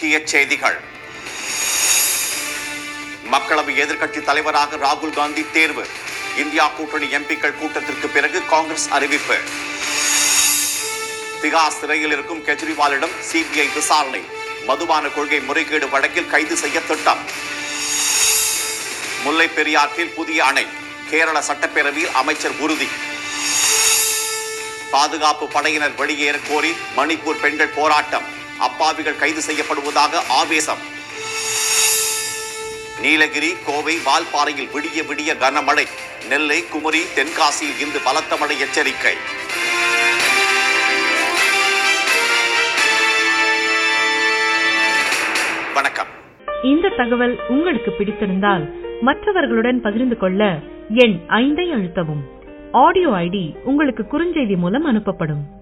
முக்கிய செய்திகள் மக்களவை எதிர்க்கட்சி தலைவராக ராகுல் காந்தி தேர்வு இந்தியா கூட்டணி எம்பிக்கள் கூட்டத்திற்கு பிறகு காங்கிரஸ் அறிவிப்பு திகார் சிறையில் இருக்கும் கெஜ்ரிவாலிடம் சிபிஐ விசாரணை மதுபான கொள்கை முறைகேடு வழக்கில் கைது செய்ய திட்டம் முல்லை பெரியாற்றில் புதிய அணை கேரள சட்டப்பேரவையில் அமைச்சர் உறுதி பாதுகாப்பு படையினர் வெளியேற கோரி மணிப்பூர் பெண்கள் போராட்டம் அப்பாவிகள் கைது செய்யப்படுவதாக ஆவேசம் நீலகிரி கோவை வால்பாறையில் விடிய விடிய கனமழை நெல்லை குமரி தென்காசியில் இன்று பலத்த மழை எச்சரிக்கை வணக்கம் இந்த தகவல் உங்களுக்கு பிடித்திருந்தால் மற்றவர்களுடன் பகிர்ந்து கொள்ள எண் ஐந்தை அழுத்தவும் ஆடியோ ஐடி உங்களுக்கு குறுஞ்செய்தி மூலம் அனுப்பப்படும்